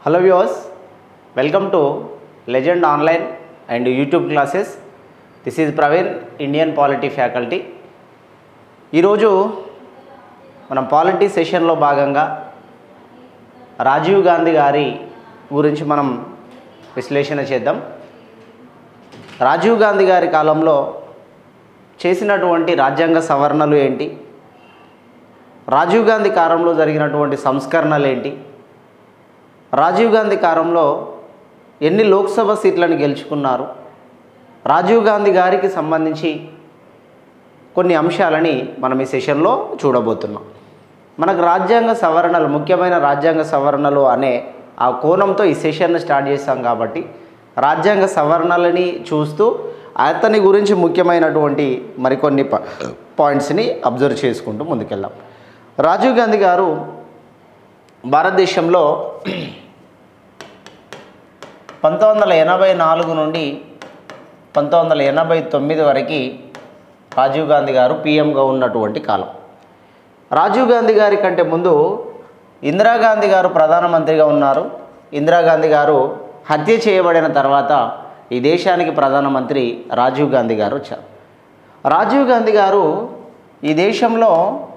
hello viewers welcome to legend online and YouTube classes this is Praveen Indian polity faculty ఈరోజు మనం polity సెషన్లో భాగంగా రాజీవ్ గాంధీ గారి గురించి మనం విశ్లేషణ చేద్దాం రాజీవ్ గాంధీ గారి కాలంలో చేసినటువంటి రాజ్యాంగ సవరణలు ఏంటి రాజీవ్ గాంధీ కాలంలో జరిగినటువంటి సంస్కరణలు ఏంటి రాజీవ్ గాంధీ కాలంలో ఎన్ని లోక్సభ సీట్లను గెలుచుకున్నారు రాజీవ్ గాంధీ గారికి సంబంధించి కొన్ని అంశాలని మనం ఈ సెషన్లో చూడబోతున్నాం మనకు రాజ్యాంగ సవరణలు ముఖ్యమైన రాజ్యాంగ సవరణలు అనే ఆ కోణంతో ఈ సెషన్ను స్టార్ట్ చేస్తాం కాబట్టి రాజ్యాంగ సవరణలని చూస్తూ అతని గురించి ముఖ్యమైనటువంటి మరికొన్ని ప- పాయింట్స్ని అబ్జర్వ్ చేసుకుంటూ ముందుకెళ్దాం రాజీవ్ గాంధీ గారు భారతదేశంలో పంతొమ్మిది వందల ఎనభై నాలుగు నుండి పంతొమ్మిది వందల ఎనభై తొమ్మిది వరకు రాజీవ్ గాంధీ గారు పిఎంగా ఉన్నటువంటి కాలం రాజీవ్ గాంధీ గారి కంటే ముందు ఇందిరాగాంధీ గారు ప్రధానమంత్రిగా ఉన్నారు ఇందిరాగాంధీ గారు హత్య చేయబడిన తర్వాత ఈ దేశానికి ప్రధానమంత్రి రాజీవ్ గాంధీ గారు వచ్చారు రాజీవ్ గాంధీ గారు ఈ దేశంలో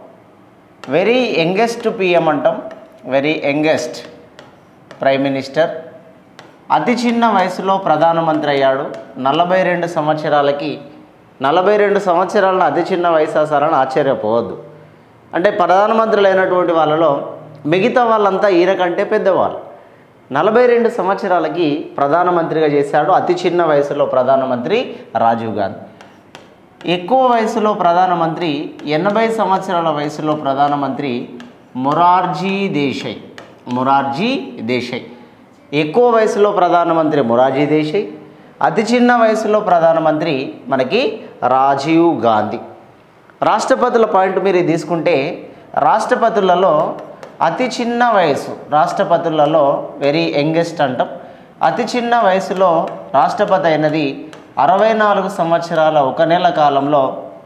వెరీ యంగెస్ట్ పిఎం అంటాం వెరీ యంగెస్ట్ ప్రైమ్ మినిస్టర్ అతి చిన్న వయసులో ప్రధానమంత్రి అయ్యాడు నలభై రెండు సంవత్సరాలకి నలభై రెండు సంవత్సరాలను అతి చిన్న వయసు అసారని ఆశ్చర్యపోవద్దు అంటే ప్రధానమంత్రులు అయినటువంటి వాళ్ళలో మిగతా వాళ్ళంతా ఈయన కంటే పెద్దవాళ్ళు నలభై రెండు సంవత్సరాలకి ప్రధానమంత్రిగా చేశాడు అతి చిన్న వయసులో ప్రధానమంత్రి రాజీవ్ గాంధీ ఎక్కువ వయసులో ప్రధానమంత్రి ఎనభై సంవత్సరాల వయసులో ప్రధానమంత్రి మొరార్జీ దేశాయ్ మొరార్జీ దేశాయ్ ఎక్కువ వయసులో ప్రధానమంత్రి మొరార్జీ దేశాయ్ అతి చిన్న వయసులో ప్రధానమంత్రి మనకి రాజీవ్ గాంధీ రాష్ట్రపతుల పాయింట్ మీరు తీసుకుంటే రాష్ట్రపతులలో అతి చిన్న వయసు రాష్ట్రపతులలో వెరీ యంగెస్ట్ అంటాం అతి చిన్న వయసులో రాష్ట్రపతి అయినది అరవై నాలుగు సంవత్సరాల ఒక నెల కాలంలో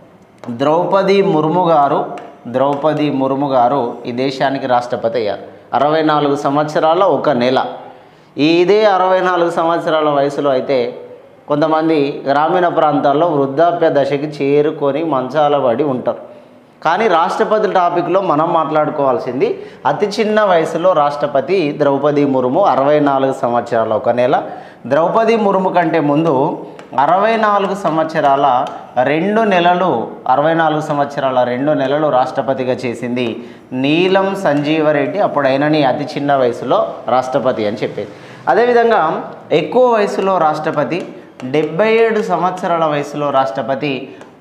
ద్రౌపది ముర్ము గారు ద్రౌపది ముర్ము గారు ఈ దేశానికి రాష్ట్రపతి అయ్యారు అరవై నాలుగు సంవత్సరాల ఒక నెల ఈ ఇదే అరవై నాలుగు సంవత్సరాల వయసులో అయితే కొంతమంది గ్రామీణ ప్రాంతాల్లో వృద్ధాప్య దశకి చేరుకొని మంచాల పడి ఉంటారు కానీ రాష్ట్రపతి టాపిక్లో మనం మాట్లాడుకోవాల్సింది అతి చిన్న వయసులో రాష్ట్రపతి ద్రౌపది ముర్ము అరవై నాలుగు సంవత్సరాల ఒక నెల ద్రౌపది ముర్ము కంటే ముందు అరవై నాలుగు సంవత్సరాల రెండు నెలలు అరవై నాలుగు సంవత్సరాల రెండు నెలలు రాష్ట్రపతిగా చేసింది నీలం సంజీవరెడ్డి అప్పుడైనని అతి చిన్న వయసులో రాష్ట్రపతి అని చెప్పేది అదేవిధంగా ఎక్కువ వయసులో రాష్ట్రపతి డెబ్బై ఏడు సంవత్సరాల వయసులో రాష్ట్రపతి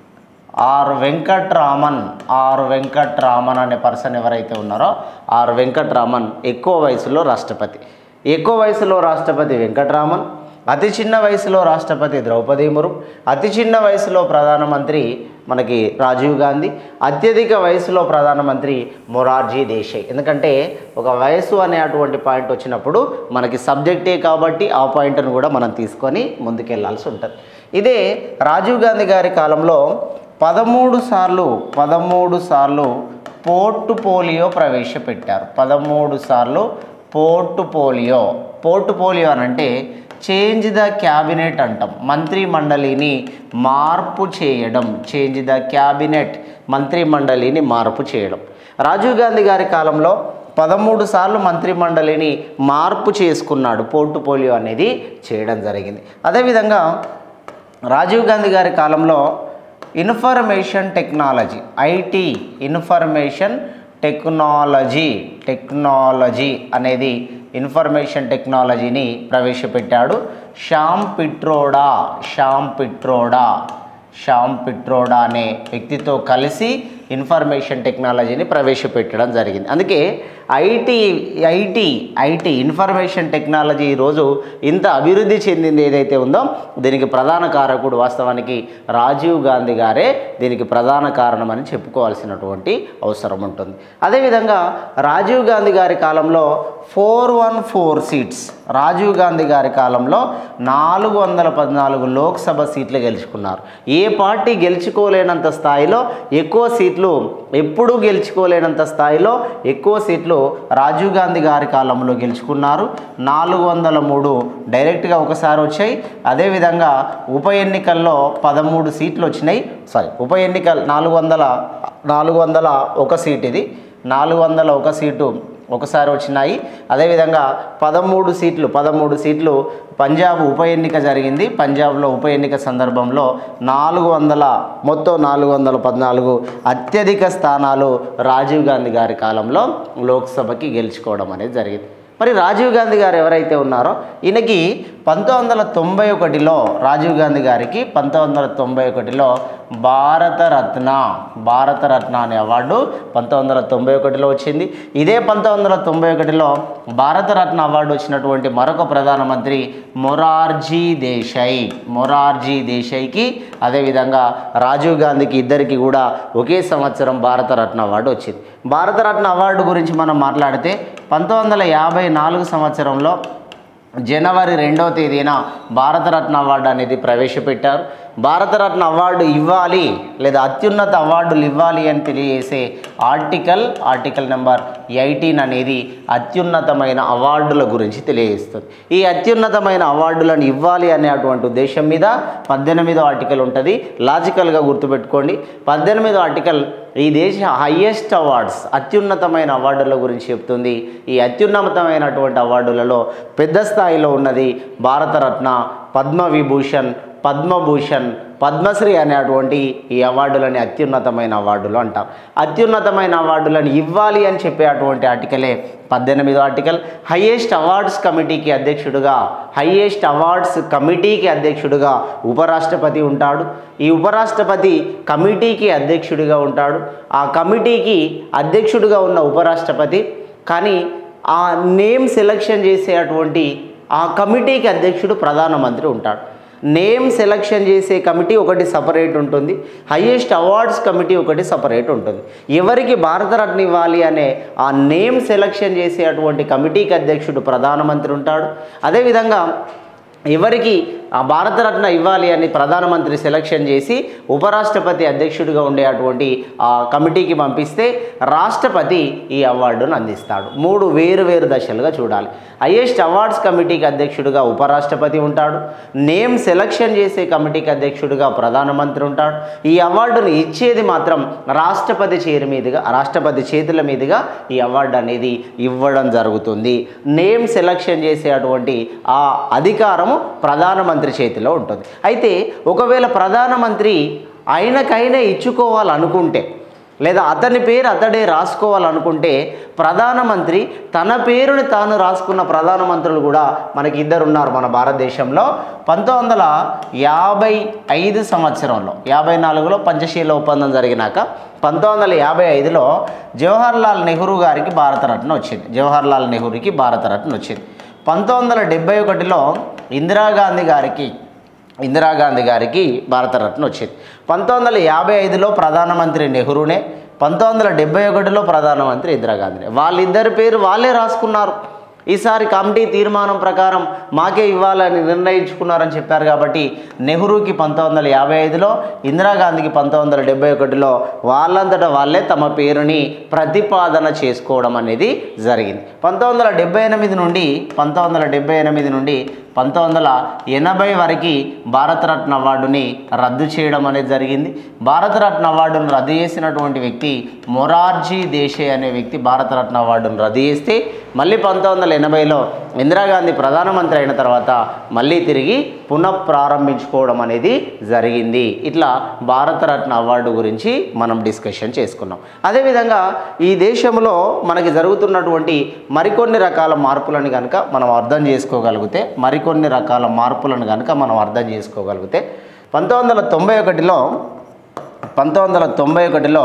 ఆర్ వెంకట్రామన్ ఆర్ వెంకట్రామన్ అనే పర్సన్ ఎవరైతే ఉన్నారో ఆర్ వెంకట్రామన్ ఎక్కువ వయసులో రాష్ట్రపతి ఎక్కువ వయసులో రాష్ట్రపతి వెంకట్రామన్ అతి చిన్న వయసులో రాష్ట్రపతి ద్రౌపది ముర్ము అతి చిన్న వయసులో ప్రధానమంత్రి మనకి రాజీవ్ గాంధీ అత్యధిక వయసులో ప్రధానమంత్రి మొరార్జీ దేశాయ్ ఎందుకంటే ఒక వయసు అనేటువంటి పాయింట్ వచ్చినప్పుడు మనకి సబ్జెక్టే కాబట్టి ఆ పాయింట్ను కూడా మనం తీసుకొని ముందుకెళ్లాల్సి ఉంటుంది ఇదే రాజీవ్ గాంధీ గారి కాలంలో పదమూడు సార్లు పదమూడు సార్లు పోర్టు పోలియో ప్రవేశపెట్టారు పదమూడు సార్లు పోర్టు పోలియో పోర్టు పోలియో అని అంటే చేంజ్ ద క్యాబినెట్ అంటాం మంత్రి మండలిని మార్పు చేయడం చేంజ్ ద క్యాబినెట్ మంత్రి మండలిని మార్పు చేయడం రాజీవ్ గాంధీ గారి కాలంలో పదమూడు సార్లు మంత్రి మండలిని మార్పు చేసుకున్నాడు పోర్టు పోలియో అనేది చేయడం జరిగింది అదేవిధంగా రాజీవ్ గాంధీ గారి కాలంలో information technology IT information technology technology అనేది ఇన్ఫర్మేషన్ టెక్నాలజీని ప్రవేశపెట్టాడు శ్యామ్ పిట్రోడా శ్యామ్ పిట్రోడా శ్యామ్ పిట్రోడా అనే వ్యక్తితో కలిసి ఇన్ఫర్మేషన్ టెక్నాలజీని ప్రవేశపెట్టడం జరిగింది అందుకే IT IT IT information technology ఈరోజు ఇంత అభివృద్ధి చెందింది ఏదైతే ఉందో దీనికి ప్రధాన కారకుడు వాస్తవానికి రాజీవ్ గాంధీ గారే దీనికి ప్రధాన కారణమని చెప్పుకోవాల్సినటువంటి అవసరం ఉంటుంది అదేవిధంగా రాజీవ్ గాంధీ గారి కాలంలో four one four seats Rajiv Gandhi గారి కాలంలో నాలుగు వందల పద్నాలుగు లోక్సభ సీట్లు గెలుచుకున్నారు ఏ పార్టీ గెలుచుకోలేనంత స్థాయిలో ఎక్కువ సీట్లు సీట్లు ఎప్పుడూ గెలుచుకోలేనంత స్థాయిలో ఎక్కువ సీట్లు రాజీవ్ గాంధీ గారి కాలంలో గెలుచుకున్నారు నాలుగు వందల మూడు డైరెక్ట్గా ఒకసారి వచ్చాయి అదేవిధంగా ఉప ఎన్నికల్లో పదమూడు సీట్లు వచ్చినాయి సారీ ఉప ఎన్నిక నాలుగు వందల నాలుగు వందల ఒక సీట్ ఇది నాలుగు వందల ఒక సీటు ఒకసారి వచ్చినాయి అదేవిధంగా పదమూడు సీట్లు పదమూడు సీట్లు పంజాబ్ ఉప ఎన్నిక జరిగింది పంజాబ్లో ఉప ఎన్నిక సందర్భంలో నాలుగు వందల మొత్తం నాలుగు వందల పద్నాలుగు అత్యధిక స్థానాలు రాజీవ్ గాంధీ గారి కాలంలో లోక్సభకి గెలుచుకోవడం అనేది జరిగింది మరి రాజీవ్ గాంధీ గారు ఎవరైతే ఉన్నారో ఈయనకి పంతొమ్మిది వందల తొంభై ఒకటిలో రాజీవ్ గాంధీ గారికి పంతొమ్మిది వందల తొంభై ఒకటిలో భారతరత్న భారతరత్న అనే అవార్డు పంతొమ్మిది వందల తొంభై ఒకటిలో వచ్చింది ఇదే పంతొమ్మిది వందల తొంభై ఒకటిలో భారతరత్న అవార్డు వచ్చినటువంటి మరొక ప్రధానమంత్రి మొరార్జీ దేశాయ్ మొరార్జీ దేశాయ్కి అదేవిధంగా రాజీవ్ గాంధీకి ఇద్దరికి కూడా ఒకే సంవత్సరం భారతరత్న అవార్డు వచ్చింది భారతరత్న అవార్డు గురించి మనం మాట్లాడితే పంతొమ్మిది వందల యాభై నాలుగు సంవత్సరంలో జనవరి రెండవ తేదీన భారతరత్న అవార్డు అనేది ప్రవేశపెట్టారు భారతరత్న అవార్డు ఇవ్వాలి లేదా అత్యున్నత అవార్డులు ఇవ్వాలి అని తెలియజేసే ఆర్టికల్ ఆర్టికల్ నెంబర్ ఎయిటీన్ అనేది అత్యున్నతమైన అవార్డుల గురించి తెలియజేస్తుంది ఈ అత్యున్నతమైన అవార్డులను ఇవ్వాలి అనేటువంటి ఉద్దేశం మీద పద్దెనిమిదో ఆర్టికల్ ఉంటుంది లాజికల్గా గుర్తుపెట్టుకోండి పద్దెనిమిదో ఆర్టికల్ ఈ దేశ హయ్యెస్ట్ అవార్డ్స్ అత్యున్నతమైన అవార్డుల గురించి చెప్తుంది ఈ అత్యున్నతమైనటువంటి అవార్డులలో పెద్ద స్థాయిలో ఉన్నది భారతరత్న పద్మవిభూషణ్ పద్మభూషణ్ పద్మశ్రీ అనేటువంటి ఈ అవార్డులని అత్యున్నతమైన అవార్డులు అంటాం అత్యున్నతమైన అవార్డులను ఇవ్వాలి అని చెప్పే అటువంటి ఆర్టికలే పద్దెనిమిదో ఆర్టికల్ హయ్యెస్ట్ అవార్డ్స్ కమిటీకి అధ్యక్షుడుగా హయ్యెస్ట్ అవార్డ్స్ కమిటీకి అధ్యక్షుడుగా ఉపరాష్ట్రపతి ఉంటాడు ఈ ఉపరాష్ట్రపతి కమిటీకి అధ్యక్షుడిగా ఉంటాడు ఆ కమిటీకి అధ్యక్షుడిగా ఉన్న ఉపరాష్ట్రపతి కానీ ఆ నేమ్ సెలక్షన్ చేసేటువంటి ఆ కమిటీకి అధ్యక్షుడు ప్రధానమంత్రి ఉంటాడు నేమ్ సెలక్షన్ చేసే కమిటీ ఒకటి సపరేట్ ఉంటుంది హయ్యెస్ట్ అవార్డ్స్ కమిటీ ఒకటి సపరేట్ ఉంటుంది ఎవరికి భారతరత్న ఇవ్వాలి అనే ఆ నేమ్ సెలక్షన్ చేసే అటువంటి కమిటీకి అధ్యక్షుడు ప్రధానమంత్రి ఉంటాడు అదేవిధంగా ఎవరికి ఆ భారతరత్న ఇవ్వాలి అని ప్రధానమంత్రి సెలక్షన్ చేసి ఉపరాష్ట్రపతి అధ్యక్షుడిగా ఉండే అటువంటి ఆ కమిటీకి పంపిస్తే రాష్ట్రపతి ఈ అవార్డును అందిస్తాడు మూడు వేరు వేరు దశలుగా చూడాలి హయ్యెస్ట్ అవార్డ్స్ కమిటీకి అధ్యక్షుడిగా ఉపరాష్ట్రపతి ఉంటాడు నేమ్ సెలక్షన్ చేసే కమిటీకి అధ్యక్షుడిగా ప్రధానమంత్రి ఉంటాడు ఈ అవార్డును ఇచ్చేది మాత్రం రాష్ట్రపతి చేరి మీదుగా రాష్ట్రపతి చేతుల మీదుగా ఈ అవార్డు అనేది ఇవ్వడం జరుగుతుంది నేమ్ సెలక్షన్ చేసే అటువంటి ఆ అధికారము ప్రధానమంత్రి చేతిలో ఉంటుంది అయితే ఒకవేళ ప్రధానమంత్రి ఆయనకైనా ఇచ్చుకోవాలనుకుంటే లేదా అతని పేరు అతడే రాసుకోవాలనుకుంటే ప్రధానమంత్రి తన పేరుని తాను రాసుకున్న ప్రధానమంత్రులు కూడా మనకి ఇద్దరు ఉన్నారు మన భారతదేశంలో పంతొమ్మిది వందల యాభై ఐదు సంవత్సరంలో యాభై నాలుగులో పంచశీల ఒప్పందం జరిగినాక పంతొమ్మిది వందల యాభై ఐదులో జవహర్లాల్ నెహ్రూ గారికి భారతరత్న వచ్చింది జవహర్లాల్ నెహ్రూకి భారతరత్న వచ్చింది పంతొమ్మిది వందల డెబ్బై ఒకటిలో ఇందిరాగాంధీ గారికి ఇందిరాగాంధీ గారికి భారతరత్న వచ్చింది పంతొమ్మిది వందల యాభై ఐదులో ప్రధానమంత్రి నెహ్రూనే పంతొమ్మిది వందల డెబ్బై ఒకటిలో ప్రధానమంత్రి ఇందిరాగాంధీనే వాళ్ళిద్దరి పేరు వాళ్ళే రాసుకున్నారు ఈసారి కమిటీ తీర్మానం ప్రకారం మాకే ఇవ్వాలని నిర్ణయించుకున్నారని చెప్పారు కాబట్టి నెహ్రూకి పంతొమ్మిది వందల యాభై ఐదులో ఇందిరాగాంధీకి పంతొమ్మిది వందల డెబ్బై ఒకటిలో వాళ్ళంతటా వాళ్ళే తమ పేరుని ప్రతిపాదన చేసుకోవడం అనేది జరిగింది పంతొమ్మిది వందల డెబ్బై ఎనిమిది నుండి పంతొమ్మిది వందల డెబ్బై ఎనిమిది నుండి పంతొమ్మిది వందల ఎనభై వరకు భారతరత్న అవార్డుని రద్దు చేయడం అనేది జరిగింది భారతరత్న అవార్డును రద్దు చేసినటువంటి వ్యక్తి మొరార్జీ దేశాయ్ అనే వ్యక్తి భారతరత్న అవార్డును రద్దు చేస్తే మళ్ళీ పంతొమ్మిది వందల ఎనభైలో ఇందిరాగాంధీ ప్రధానమంత్రి అయిన తర్వాత మళ్ళీ తిరిగి పునఃప్రారంభించుకోవడం అనేది జరిగింది ఇట్లా భారతరత్న అవార్డు గురించి మనం డిస్కషన్ చేసుకున్నాం అదేవిధంగా ఈ దేశంలో మనకి జరుగుతున్నటువంటి మరికొన్ని రకాల మార్పులను కనుక మనం అర్థం చేసుకోగలిగితే మరికొన్ని రకాల మార్పులను కనుక మనం అర్థం చేసుకోగలిగితే పంతొమ్మిది వందల తొంభై ఒకటిలో పంతొమ్మిది వందల తొంభై ఒకటిలో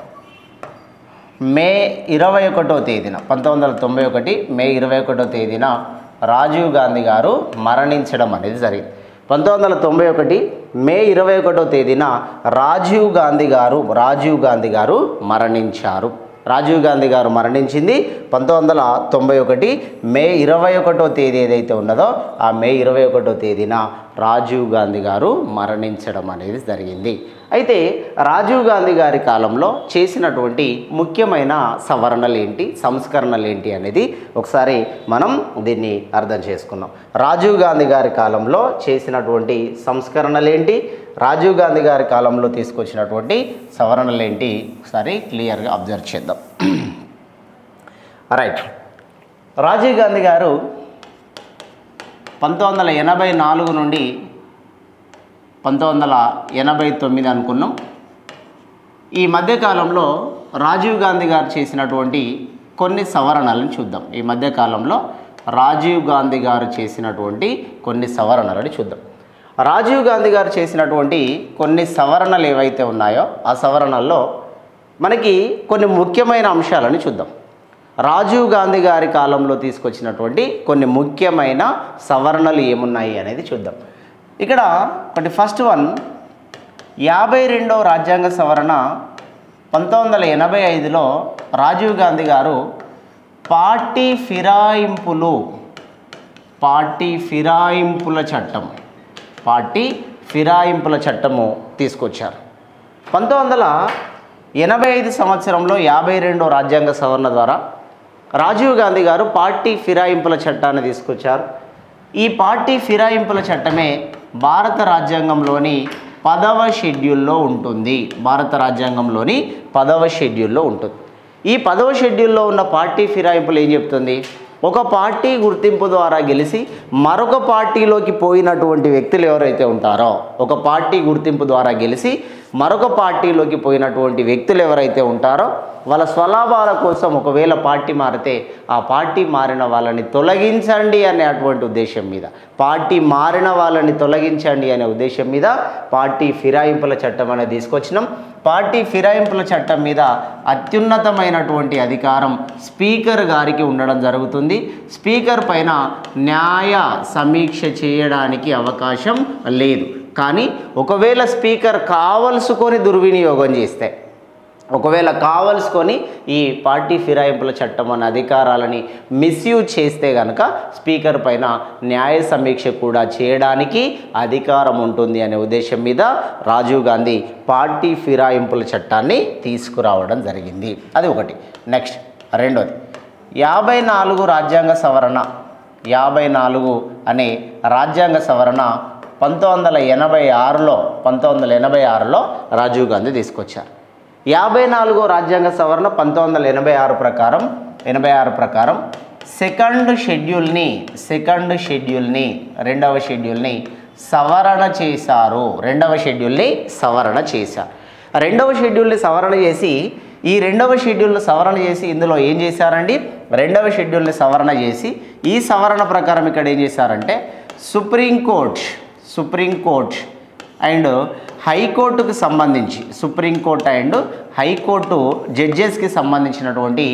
మే ఇరవై ఒకటో తేదీన పంతొమ్మిది వందల తొంభై ఒకటి మే ఇరవై ఒకటో తేదీన రాజీవ్ గాంధీ గారు మరణించడం అనేది జరిగింది పంతొమ్మిది వందల తొంభై ఒకటి మే ఇరవై ఒకటో తేదీన రాజీవ్ గాంధీ గారు రాజీవ్ గాంధీ గారు మరణించారు రాజీవ్ గాంధీ గారు మరణించింది పంతొమ్మిది వందల తొంభై ఒకటి మే ఇరవై ఒకటో తేదీ ఏదైతే ఉన్నదో ఆ మే ఇరవై ఒకటో తేదీన రాజీవ్ గాంధీ గారు మరణించడం అనేది జరిగింది అయితే రాజీవ్ గాంధీ గారి కాలంలో చేసినటువంటి ముఖ్యమైన సవరణలు ఏంటి సంస్కరణలు ఏంటి అనేది ఒకసారి మనం దీన్ని అర్థం చేసుకుందాం రాజీవ్ గాంధీ గారి కాలంలో చేసినటువంటి సంస్కరణలు ఏంటి రాజీవ్ గాంధీ గారి కాలంలో తీసుకొచ్చినటువంటి సవరణలు ఏంటి ఒకసారి క్లియర్గా అబ్జర్వ్ చేద్దాం రైట్ రాజీవ్ గాంధీ గారు పంతొమ్మిది వందల ఎనభై నాలుగు నుండి పంతొమ్మిది వందల ఎనభై తొమ్మిది అనుకున్నాం ఈ మధ్యకాలంలో రాజీవ్ గాంధీ గారు చేసినటువంటి కొన్ని సవరణలను చూద్దాం ఈ మధ్యకాలంలో రాజీవ్ గాంధీ గారు చేసినటువంటి కొన్ని సవరణలను చూద్దాం రాజీవ్ గాంధీ గారు చేసినటువంటి కొన్ని సవరణలు ఏవైతే ఉన్నాయో ఆ సవరణల్లో మనకి కొన్ని ముఖ్యమైన అంశాలను చూద్దాం రాజీవ్ గాంధీ గారి కాలంలో తీసుకొచ్చినటువంటి కొన్ని ముఖ్యమైన సవరణలు ఏమున్నాయి అనేది చూద్దాం ఇక్కడ ఒకటి ఫస్ట్ వన్ యాభై రెండవ రాజ్యాంగ సవరణ పంతొమ్మిది వందల ఎనభై ఐదులో రాజీవ్ గాంధీ గారు పార్టీ ఫిరాయింపులు పార్టీ ఫిరాయింపుల చట్టం పార్టీ ఫిరాయింపుల చట్టము తీసుకొచ్చారు పంతొమ్మిది వందల ఎనభై ఐదు సంవత్సరంలో యాభై రెండో రాజ్యాంగ సవరణ ద్వారా రాజీవ్ గాంధీ గారు పార్టీ ఫిరాయింపుల చట్టాన్ని తీసుకొచ్చారు ఈ పార్టీ ఫిరాయింపుల చట్టమే భారత రాజ్యాంగంలోని పదవ షెడ్యూల్లో ఉంటుంది భారత రాజ్యాంగంలోని పదవ షెడ్యూల్లో ఉంటుంది ఈ పదవ షెడ్యూల్లో ఉన్న పార్టీ ఫిరాయింపులు ఏం చెప్తుంది ఒక పార్టీ గుర్తింపు ద్వారా గెలిచి మరొక పార్టీలోకి పోయినటువంటి వ్యక్తులు ఎవరైతే ఉంటారో ఒక పార్టీ గుర్తింపు ద్వారా గెలిచి మరొక పార్టీలోకి పోయినటువంటి వ్యక్తులు ఎవరైతే ఉంటారో వాళ్ళ స్వలాభాల కోసం ఒకవేళ పార్టీ మారితే ఆ పార్టీ మారిన వాళ్ళని తొలగించండి అనే అటువంటి ఉద్దేశం మీద పార్టీ మారిన వాళ్ళని తొలగించండి అనే ఉద్దేశం మీద పార్టీ ఫిరాయింపుల చట్టం అనేది తీసుకొచ్చినాం పార్టీ ఫిరాయింపుల చట్టం మీద అత్యున్నతమైనటువంటి అధికారం స్పీకర్ గారికి ఉండడం జరుగుతుంది స్పీకర్ పైన న్యాయ సమీక్ష చేయడానికి అవకాశం లేదు కానీ ఒకవేళ స్పీకర్ కావలసుకొని దుర్వినియోగం చేస్తే ఒకవేళ కావలసుకొని ఈ పార్టీ ఫిరాయింపుల చట్టం అనే అధికారాలని మిస్యూజ్ చేస్తే కనుక స్పీకర్ పైన న్యాయ సమీక్ష కూడా చేయడానికి అధికారం ఉంటుంది అనే ఉద్దేశం మీద రాజీవ్ గాంధీ పార్టీ ఫిరాయింపుల చట్టాన్ని తీసుకురావడం జరిగింది అది ఒకటి నెక్స్ట్ రెండోది యాభై నాలుగు రాజ్యాంగ సవరణ యాభై నాలుగు అనే రాజ్యాంగ సవరణ పంతొమ్మిది వందల ఎనభై ఆరులో పంతొమ్మిది వందల ఎనభై ఆరులో రాజీవ్ గాంధీ తీసుకొచ్చారు యాభై నాలుగో రాజ్యాంగ సవరణ పంతొమ్మిది వందల ఎనభై ఆరు ప్రకారం ఎనభై ఆరు ప్రకారం సెకండ్ షెడ్యూల్ని సెకండ్ షెడ్యూల్ని రెండవ షెడ్యూల్ని సవరణ చేశారు రెండవ షెడ్యూల్ని సవరణ చేశారు రెండవ షెడ్యూల్ని సవరణ చేసి ఈ రెండవ షెడ్యూల్ని సవరణ చేసి ఇందులో ఏం చేశారండి రెండవ షెడ్యూల్ని సవరణ చేసి ఈ సవరణ ప్రకారం ఇక్కడ ఏం చేశారంటే సుప్రీంకోర్ట్ సుప్రీంకోర్ట్ అండ్ హైకోర్టుకు సంబంధించి సుప్రీంకోర్టు అండ్ హైకోర్టు జడ్జెస్కి సంబంధించినటువంటి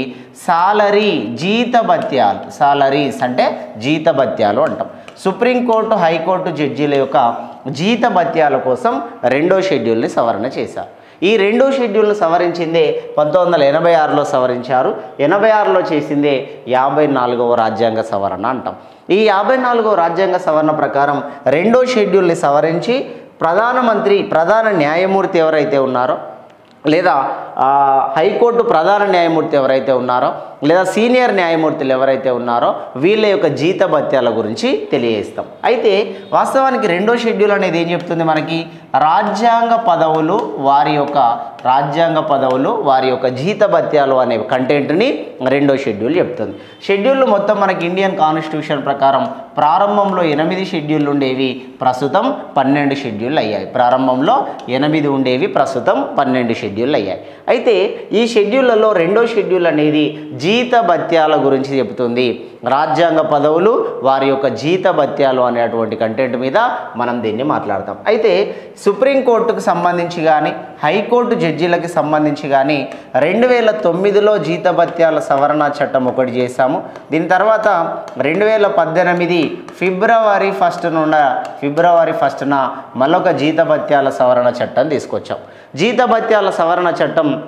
సాలరీ జీతభత్యాలు సాలరీస్ అంటే జీతభత్యాలు అంటాం సుప్రీంకోర్టు హైకోర్టు జడ్జీల యొక్క జీతభత్యాల కోసం రెండో షెడ్యూల్ని సవరణ చేశారు ఈ రెండో షెడ్యూల్ను సవరించిందే పంతొమ్మిది వందల ఎనభై ఆరులో సవరించారు ఎనభై ఆరులో చేసిందే యాభై నాలుగవ రాజ్యాంగ సవరణ అంటాం ఈ యాభై నాలుగవ రాజ్యాంగ సవరణ ప్రకారం రెండో షెడ్యూల్ని సవరించి ప్రధానమంత్రి ప్రధాన న్యాయమూర్తి ఎవరైతే ఉన్నారో లేదా ఆ, హైకోర్టు ప్రధాన న్యాయమూర్తి ఎవరైతే ఉన్నారో లేదా సీనియర్ న్యాయమూర్తులు ఎవరైతే ఉన్నారో వీళ్ళ యొక్క జీతభత్యాల గురించి తెలియజేస్తాం అయితే వాస్తవానికి రెండో షెడ్యూల్ అనేది ఏం చెప్తుంది మనకి రాజ్యాంగ పదవులు వారి యొక్క రాజ్యాంగ పదవులు వారి యొక్క జీతభత్యాలు అనే కంటెంట్ని రెండో షెడ్యూల్ చెప్తుంది షెడ్యూల్ మొత్తం మనకి ఇండియన్ కాన్స్టిట్యూషన్ ప్రకారం ప్రారంభంలో ఎనిమిది షెడ్యూల్ ఉండేవి ప్రస్తుతం పన్నెండు షెడ్యూల్ అయ్యాయి ప్రారంభంలో ఎనిమిది ఉండేవి ప్రస్తుతం పన్నెండు షెడ్యూల్ అయ్యాయి అయితే ఈ షెడ్యూళ్లలో రెండో షెడ్యూల్ అనేది జీత భత్యాల గురించి చెబుతుంది రాజ్యాంగ పదవులు వారి యొక్క జీత భత్యాలు అనేటువంటి కంటెంట్ మీద మనం దీన్ని మాట్లాడతాం అయితే సుప్రీంకోర్టుకు సంబంధించి కానీ హైకోర్టు జడ్జీలకి సంబంధించి కానీ రెండు వేల తొమ్మిదిలో జీతభత్యాల సవరణ చట్టం ఒకటి చేశాము దీని తర్వాత రెండు వేల పద్దెనిమిది ఫిబ్రవరి ఫస్ట్ నుండ ఫిబ్రవరి ఫస్ట్న మరొక జీతభత్యాల సవరణ చట్టం తీసుకొచ్చాం జీతభత్యాల సవరణ చట్టం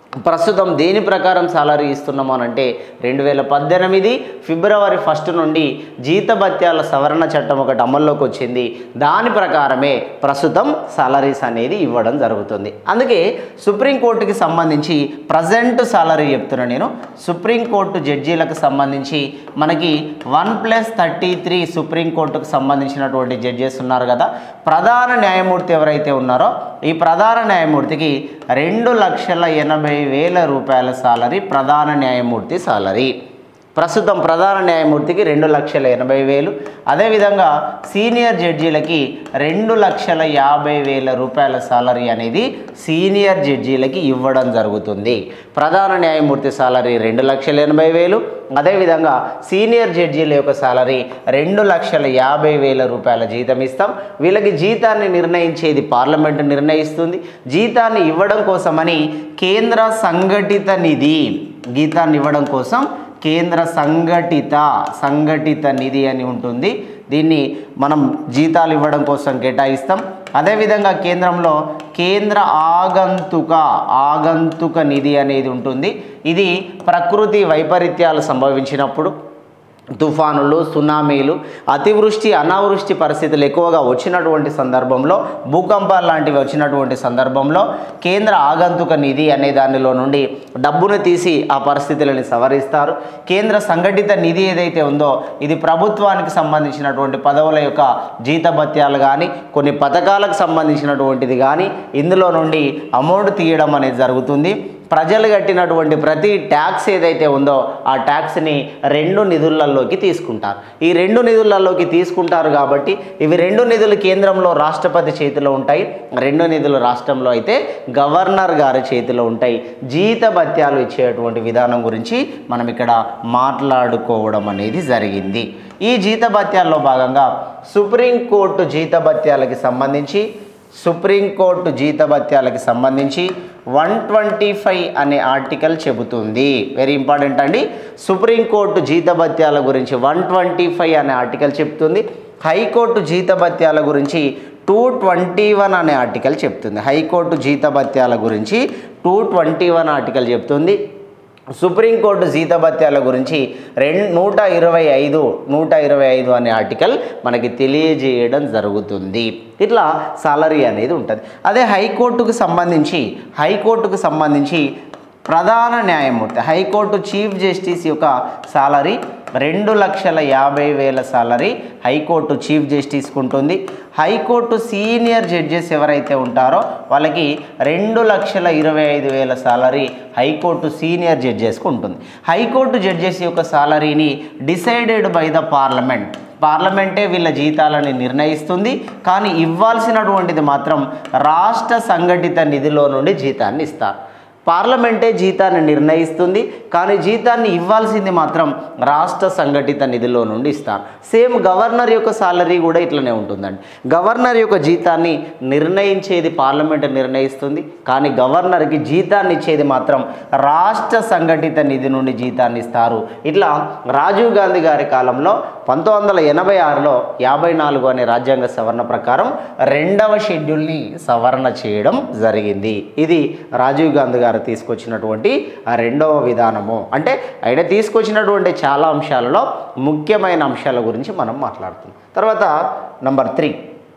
ప్రస్తుతం దేని ప్రకారం సాలరీ ఇస్తున్నాము అని అంటే రెండు వేల పద్దెనిమిది ఫిబ్రవరి ఫస్ట్ నుండి జీతభత్యాల సవరణ చట్టం ఒకటి అమల్లోకి వచ్చింది దాని ప్రకారమే ప్రస్తుతం సాలరీస్ అనేది ఇవ్వడం జరుగుతుంది అందుకే సుప్రీంకోర్టుకి సంబంధించి ప్రజెంట్ సాలరీ చెప్తున్నా నేను సుప్రీంకోర్టు జడ్జీలకు సంబంధించి మనకి వన్ ప్లస్ థర్టీ త్రీ సుప్రీంకోర్టుకు సంబంధించినటువంటి జడ్జెస్ ఉన్నారు కదా ప్రధాన న్యాయమూర్తి ఎవరైతే ఉన్నారో ఈ ప్రధాన న్యాయమూర్తికి రెండు లక్షల ఎనభై వేల రూపాయల సాలరీ ప్రధాన న్యాయమూర్తి సాలరీ ప్రస్తుతం ప్రధాన న్యాయమూర్తికి రెండు లక్షల ఎనభై వేలు అదేవిధంగా సీనియర్ జడ్జీలకి రెండు లక్షల యాభై వేల రూపాయల సాలరీ అనేది సీనియర్ జడ్జీలకి ఇవ్వడం జరుగుతుంది ప్రధాన న్యాయమూర్తి సాలరీ రెండు లక్షల ఎనభై వేలు అదేవిధంగా సీనియర్ జడ్జీల యొక్క సాలరీ రెండు లక్షల యాభై వేల రూపాయల జీతం ఇస్తాం వీళ్ళకి జీతాన్ని నిర్ణయించేది పార్లమెంటు నిర్ణయిస్తుంది జీతాన్ని ఇవ్వడం కోసమని కేంద్ర సంఘటిత నిధి గీతాన్ని ఇవ్వడం కోసం కేంద్ర సంఘటిత సంఘటిత నిధి అని ఉంటుంది దీన్ని మనం జీతాలు ఇవ్వడం కోసం కేటాయిస్తాం అదేవిధంగా కేంద్రంలో కేంద్ర ఆగంతుక ఆగంతుక నిధి అనేది ఉంటుంది ఇది ప్రకృతి వైపరీత్యాలు సంభవించినప్పుడు తుఫానులు సునామీలు అతివృష్టి అనావృష్టి పరిస్థితులు ఎక్కువగా వచ్చినటువంటి సందర్భంలో భూకంపాలు లాంటివి వచ్చినటువంటి సందర్భంలో కేంద్ర ఆగంతుక నిధి అనే దానిలో నుండి డబ్బును తీసి ఆ పరిస్థితులని సవరిస్తారు కేంద్ర సంఘటిత నిధి ఏదైతే ఉందో ఇది ప్రభుత్వానికి సంబంధించినటువంటి పదవుల యొక్క జీతభత్యాలు కానీ కొన్ని పథకాలకు సంబంధించినటువంటిది కానీ ఇందులో నుండి అమౌంట్ తీయడం అనేది జరుగుతుంది ప్రజలు కట్టినటువంటి ప్రతి ట్యాక్స్ ఏదైతే ఉందో ఆ ట్యాక్స్ని రెండు నిధులలోకి తీసుకుంటారు ఈ రెండు నిధులలోకి తీసుకుంటారు కాబట్టి ఇవి రెండు నిధులు కేంద్రంలో రాష్ట్రపతి చేతిలో ఉంటాయి రెండు నిధులు రాష్ట్రంలో అయితే గవర్నర్ గారి చేతిలో ఉంటాయి జీత భత్యాలు ఇచ్చేటువంటి విధానం గురించి మనం ఇక్కడ మాట్లాడుకోవడం అనేది జరిగింది ఈ జీత భత్యాల్లో భాగంగా సుప్రీంకోర్టు జీత భత్యాలకి సంబంధించి సుప్రీంకోర్టు జీతభత్యాలకి సంబంధించి వన్ ట్వంటీ ఫైవ్ అనే ఆర్టికల్ చెబుతుంది వెరీ ఇంపార్టెంట్ అండి సుప్రీంకోర్టు జీతభత్యాల గురించి వన్ ట్వంటీ ఫైవ్ అనే ఆర్టికల్ చెప్తుంది హైకోర్టు జీతభత్యాల గురించి టూ ట్వంటీ వన్ అనే ఆర్టికల్ చెప్తుంది హైకోర్టు జీతభత్యాల గురించి టూ ట్వంటీ వన్ ఆర్టికల్ చెప్తుంది సుప్రీంకోర్టు జీతభత్యాల గురించి రెండు నూట ఇరవై ఐదు నూట ఇరవై ఐదు అనే ఆర్టికల్ మనకి తెలియజేయడం జరుగుతుంది ఇట్లా సాలరీ అనేది ఉంటుంది అదే హైకోర్టుకు సంబంధించి హైకోర్టుకు సంబంధించి ప్రధాన న్యాయమూర్తి హైకోర్టు చీఫ్ జస్టిస్ యొక్క సాలరీ రెండు లక్షల యాభై వేల సాలరీ హైకోర్టు చీఫ్ జస్టిస్కి ఉంటుంది హైకోర్టు సీనియర్ జడ్జెస్ ఎవరైతే ఉంటారో వాళ్ళకి రెండు లక్షల ఇరవై ఐదు వేల సాలరీ హైకోర్టు సీనియర్ జడ్జెస్కి ఉంటుంది హైకోర్టు జడ్జెస్ యొక్క సాలరీని డిసైడెడ్ బై ద పార్లమెంట్ పార్లమెంటే వీళ్ళ జీతాలని నిర్ణయిస్తుంది కానీ ఇవ్వాల్సినటువంటిది మాత్రం రాష్ట్ర సంఘటిత నిధిలో నుండి జీతాన్ని ఇస్తారు పార్లమెంటే జీతాన్ని నిర్ణయిస్తుంది కానీ జీతాన్ని ఇవ్వాల్సింది మాత్రం రాష్ట్ర సంఘటిత నిధిలో నుండి ఇస్తారు సేమ్ గవర్నర్ యొక్క సాలరీ కూడా ఇట్లనే ఉంటుందండి గవర్నర్ యొక్క జీతాన్ని నిర్ణయించేది పార్లమెంట్ నిర్ణయిస్తుంది కానీ గవర్నర్కి జీతాన్ని ఇచ్చేది మాత్రం రాష్ట్ర సంఘటిత నిధి నుండి జీతాన్ని ఇస్తారు ఇట్లా రాజీవ్ గాంధీ గారి కాలంలో పంతొమ్మిది వందల ఎనభై ఆరులో యాభై నాలుగు అనే రాజ్యాంగ సవరణ ప్రకారం రెండవ షెడ్యూల్ని సవరణ చేయడం జరిగింది ఇది రాజీవ్ గాంధీ గారు తీసుకొచ్చినటువంటి ఆ రెండవ విధానము అంటే ఆయన తీసుకొచ్చినటువంటి చాలా అంశాలలో ముఖ్యమైన అంశాల గురించి మనం మాట్లాడుతున్నాం తర్వాత నంబర్ త్రీ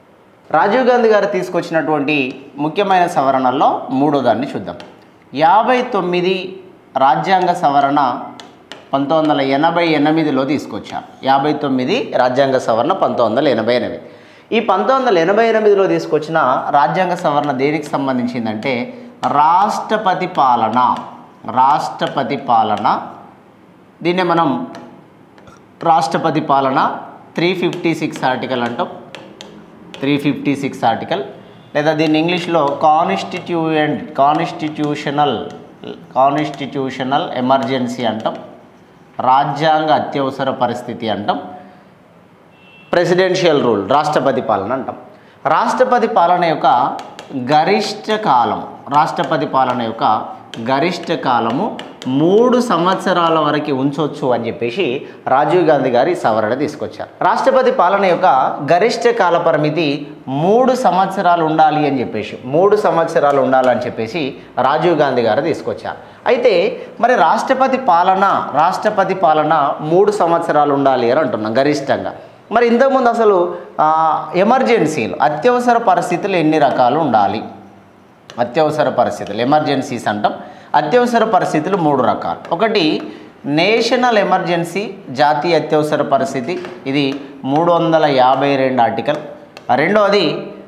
రాజీవ్ గాంధీ గారు తీసుకొచ్చినటువంటి ముఖ్యమైన సవరణల్లో మూడో దాన్ని చూద్దాం యాభై తొమ్మిది రాజ్యాంగ సవరణ పంతొమ్మిది వందల ఎనభై ఎనిమిదిలో తీసుకొచ్చారు యాభై తొమ్మిది రాజ్యాంగ సవరణ పంతొమ్మిది వందల ఎనభై ఎనిమిది ఈ పంతొమ్మిది వందల ఎనభై ఎనిమిదిలో తీసుకొచ్చిన రాజ్యాంగ సవరణ దేనికి సంబంధించిందంటే రాష్ట్రపతి పాలన రాష్ట్రపతి పాలన దీన్నే మనం రాష్ట్రపతి పాలన త్రీ ఫిఫ్టీ సిక్స్ ఆర్టికల్ అంటాం త్రీ ఫిఫ్టీ సిక్స్ ఆర్టికల్ లేదా దీన్ని ఇంగ్లీష్లో కాన్స్టిట్యూయెంట్ కాన్స్టిట్యూషనల్ కాన్స్టిట్యూషనల్ ఎమర్జెన్సీ అంటాం రాజ్యాంగ అత్యవసర పరిస్థితి అంటాం ప్రెసిడెన్షియల్ రూల్ రాష్ట్రపతి పాలన అంటాం రాష్ట్రపతి పాలన యొక్క గరిష్ట కాలం రాష్ట్రపతి పాలన యొక్క గరిష్ట కాలము మూడు సంవత్సరాల వరకు ఉంచవచ్చు అని చెప్పేసి రాజీవ్ గాంధీ గారి సవరణ తీసుకొచ్చారు రాష్ట్రపతి పాలన యొక్క గరిష్ట కాల పరిమితి మూడు సంవత్సరాలు ఉండాలి అని చెప్పేసి మూడు సంవత్సరాలు ఉండాలని చెప్పేసి రాజీవ్ గాంధీ గారు తీసుకొచ్చారు అయితే మరి రాష్ట్రపతి పాలన రాష్ట్రపతి పాలన మూడు సంవత్సరాలు ఉండాలి అని అంటున్నాం గరిష్టంగా మరి ఇంతకుముందు అసలు ఆ, ఎమర్జెన్సీలు అత్యవసర పరిస్థితులు ఎన్ని రకాలు ఉండాలి అత్యవసర పరిస్థితులు ఎమర్జెన్సీస్ అంటాం అత్యవసర పరిస్థితులు మూడు రకాలు ఒకటి నేషనల్ ఎమర్జెన్సీ జాతీయ అత్యవసర పరిస్థితి ఇది మూడు వందల యాభై రెండు ఆర్టికల్ రెండవది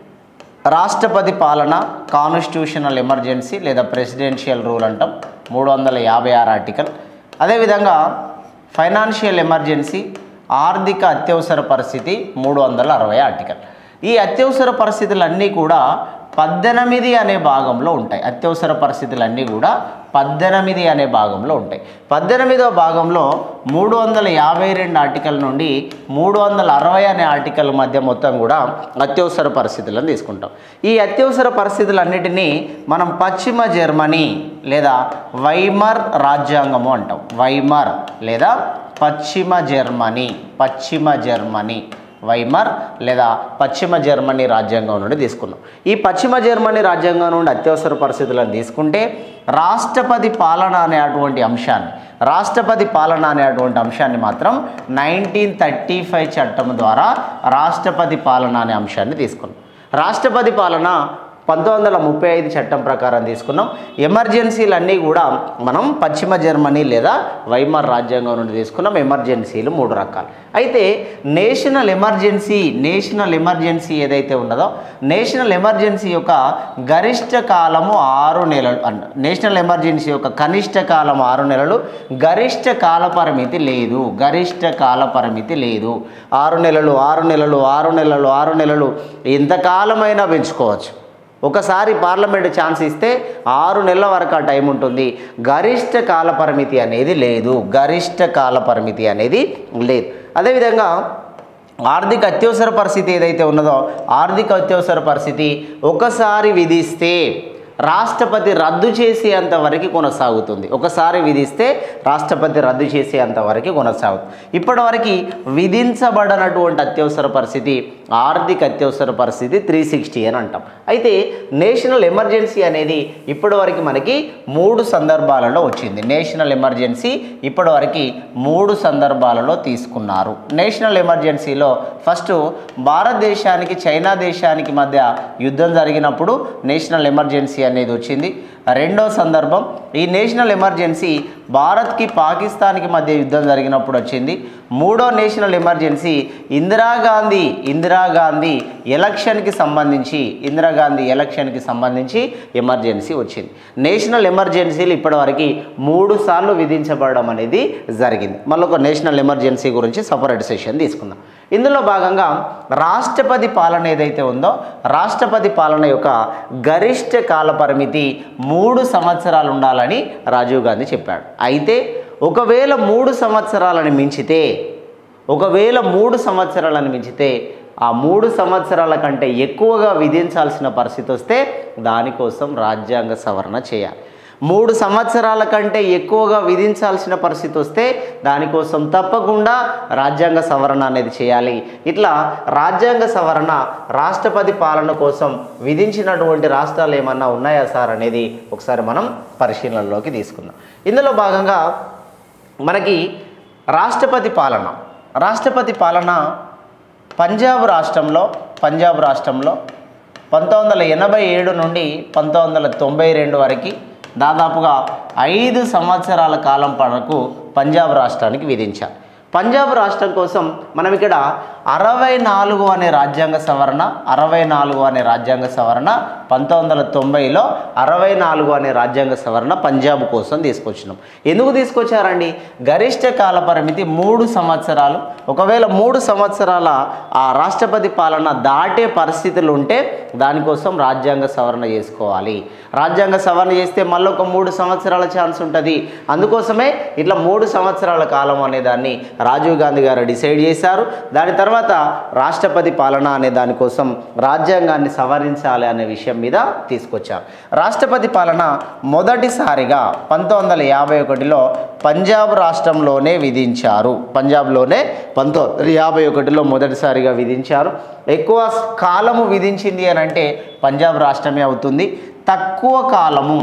రాష్ట్రపతి పాలన కాన్స్టిట్యూషనల్ ఎమర్జెన్సీ లేదా ప్రెసిడెన్షియల్ రూల్ అంటాం మూడు వందల యాభై ఆరు ఆర్టికల్ అదేవిధంగా ఫైనాన్షియల్ ఎమర్జెన్సీ ఆర్థిక అత్యవసర పరిస్థితి మూడు వందల అరవై ఆర్టికల్ ఈ అత్యవసర పరిస్థితులన్నీ కూడా పద్దెనిమిది అనే భాగంలో ఉంటాయి అత్యవసర పరిస్థితులన్నీ కూడా పద్దెనిమిది అనే భాగంలో ఉంటాయి పద్దెనిమిదవ భాగంలో మూడు వందల యాభై రెండు ఆర్టికల్ నుండి మూడు వందల అరవై అనే ఆర్టికల్ మధ్య మొత్తం కూడా అత్యవసర పరిస్థితులను తీసుకుంటాం ఈ అత్యవసర పరిస్థితులన్నిటినీ మనం పశ్చిమ జర్మనీ లేదా వైమర్ రాజ్యాంగము అంటాం వైమర్ లేదా పశ్చిమ జర్మనీ పశ్చిమ జర్మనీ వైమర్ లేదా పశ్చిమ జర్మనీ రాజ్యాంగం నుండి తీసుకున్నాం ఈ పశ్చిమ జర్మనీ రాజ్యాంగం నుండి అత్యవసర పరిస్థితులను తీసుకుంటే రాష్ట్రపతి పాలన అనేటువంటి అంశాన్ని రాష్ట్రపతి పాలన అనేటువంటి అంశాన్ని మాత్రం నైన్టీన్ థర్టీ ఫైవ్ చట్టం ద్వారా రాష్ట్రపతి పాలన అనే అంశాన్ని తీసుకున్నాం రాష్ట్రపతి పాలన పంతొమ్మిది వందల ముప్పై ఐదు చట్టం ప్రకారం తీసుకున్నాం ఎమర్జెన్సీలు అన్నీ కూడా మనం పశ్చిమ జర్మనీ లేదా వైమర్ రాజ్యాంగం నుండి తీసుకున్నాం ఎమర్జెన్సీలు మూడు రకాలు అయితే నేషనల్ ఎమర్జెన్సీ నేషనల్ ఎమర్జెన్సీ ఏదైతే ఉన్నదో నేషనల్ ఎమర్జెన్సీ యొక్క గరిష్ట కాలము ఆరు నెలలు అంట నేషనల్ ఎమర్జెన్సీ యొక్క కనిష్ట కాలం ఆరు నెలలు గరిష్ట కాల పరిమితి లేదు గరిష్ట కాల పరిమితి లేదు ఆరు నెలలు ఆరు నెలలు ఆరు నెలలు ఆరు నెలలు ఎంతకాలమైనా పెంచుకోవచ్చు ఒకసారి పార్లమెంట్ ఛాన్స్ ఇస్తే ఆరు నెలల వరకు ఆ టైం ఉంటుంది గరిష్ట కాల పరిమితి అనేది లేదు గరిష్ట కాల పరిమితి అనేది లేదు అదేవిధంగా ఆర్థిక అత్యవసర పరిస్థితి ఏదైతే ఉన్నదో ఆర్థిక అత్యవసర పరిస్థితి ఒకసారి విధిస్తే రాష్ట్రపతి రద్దు చేసేంత వరకు కొనసాగుతుంది ఒకసారి విధిస్తే రాష్ట్రపతి రద్దు చేసేంత వరకు కొనసాగుతుంది ఇప్పటివరకు విధించబడనటువంటి అత్యవసర పరిస్థితి ఆర్థిక అత్యవసర పరిస్థితి త్రీ సిక్స్టీ అని అంటాం అయితే నేషనల్ ఎమర్జెన్సీ అనేది ఇప్పటివరకు మనకి మూడు సందర్భాలలో వచ్చింది నేషనల్ ఎమర్జెన్సీ ఇప్పటివరకు మూడు సందర్భాలలో తీసుకున్నారు నేషనల్ ఎమర్జెన్సీలో ఫస్ట్ భారతదేశానికి చైనా దేశానికి మధ్య యుద్ధం జరిగినప్పుడు నేషనల్ ఎమర్జెన్సీ అనేది వచ్చింది రెండో సందర్భం ఈ నేషనల్ ఎమర్జెన్సీ భారత్కి పాకిస్తాన్కి మధ్య యుద్ధం జరిగినప్పుడు వచ్చింది మూడో నేషనల్ ఎమర్జెన్సీ ఇందిరాగాంధీ ఇందిరాగాంధీ ఎలక్షన్కి సంబంధించి ఇందిరాగాంధీ ఎలక్షన్కి సంబంధించి ఎమర్జెన్సీ వచ్చింది నేషనల్ ఎమర్జెన్సీలు ఇప్పటివరకు మూడు సార్లు విధించబడడం అనేది జరిగింది మళ్ళీ ఒక నేషనల్ ఎమర్జెన్సీ గురించి సపరేట్ సెషన్ తీసుకుందాం ఇందులో భాగంగా రాష్ట్రపతి పాలన ఏదైతే ఉందో రాష్ట్రపతి పాలన యొక్క గరిష్ట కాల పరిమితి మూడు సంవత్సరాలు ఉండాలని రాజీవ్ గాంధీ చెప్పాడు అయితే ఒకవేళ మూడు సంవత్సరాలను మించితే ఒకవేళ మూడు సంవత్సరాలను మించితే ఆ మూడు సంవత్సరాల కంటే ఎక్కువగా విధించాల్సిన పరిస్థితి వస్తే దానికోసం రాజ్యాంగ సవరణ చేయాలి మూడు సంవత్సరాల కంటే ఎక్కువగా విధించాల్సిన పరిస్థితి వస్తే దానికోసం తప్పకుండా రాజ్యాంగ సవరణ అనేది చేయాలి ఇట్లా రాజ్యాంగ సవరణ రాష్ట్రపతి పాలన కోసం విధించినటువంటి రాష్ట్రాలు ఏమన్నా ఉన్నాయా సార్ అనేది ఒకసారి మనం పరిశీలనలోకి తీసుకుందాం ఇందులో భాగంగా మనకి రాష్ట్రపతి పాలన రాష్ట్రపతి పాలన పంజాబ్ రాష్ట్రంలో పంజాబ్ రాష్ట్రంలో పంతొమ్మిది వందల ఎనభై ఏడు నుండి పంతొమ్మిది వందల తొంభై రెండు వరకు దాదాపుగా ఐదు సంవత్సరాల కాలం వరకు పంజాబ్ రాష్ట్రానికి విధించారు పంజాబ్ రాష్ట్రం కోసం మనం ఇక్కడ అరవై నాలుగు అనే రాజ్యాంగ సవరణ అరవై నాలుగు అనే రాజ్యాంగ సవరణ పంతొమ్మిది వందల తొంభైలో అరవై నాలుగు అనే రాజ్యాంగ సవరణ పంజాబ్ కోసం తీసుకొచ్చినాం ఎందుకు తీసుకొచ్చారండి గరిష్ట కాల పరిమితి మూడు సంవత్సరాలు ఒకవేళ మూడు సంవత్సరాల ఆ రాష్ట్రపతి పాలన దాటే పరిస్థితులు ఉంటే దానికోసం రాజ్యాంగ సవరణ చేసుకోవాలి రాజ్యాంగ సవరణ చేస్తే మళ్ళీ ఒక మూడు సంవత్సరాల ఛాన్స్ ఉంటుంది అందుకోసమే ఇట్లా మూడు సంవత్సరాల కాలం అనే దాన్ని రాజీవ్ గాంధీ గారు డిసైడ్ చేశారు దాని తర్వాత రాష్ట్రపతి పాలన అనే దానికోసం రాజ్యాంగాన్ని సవరించాలి అనే విషయం మీద తీసుకొచ్చారు రాష్ట్రపతి పాలన మొదటిసారిగా పంతొమ్మిది వందల యాభై ఒకటిలో పంజాబ్ రాష్ట్రంలోనే విధించారు పంజాబ్లోనే పంతొమ్మిది వందల యాభై ఒకటిలో మొదటిసారిగా విధించారు ఎక్కువ కాలము విధించింది అని అంటే పంజాబ్ రాష్ట్రమే అవుతుంది తక్కువ కాలము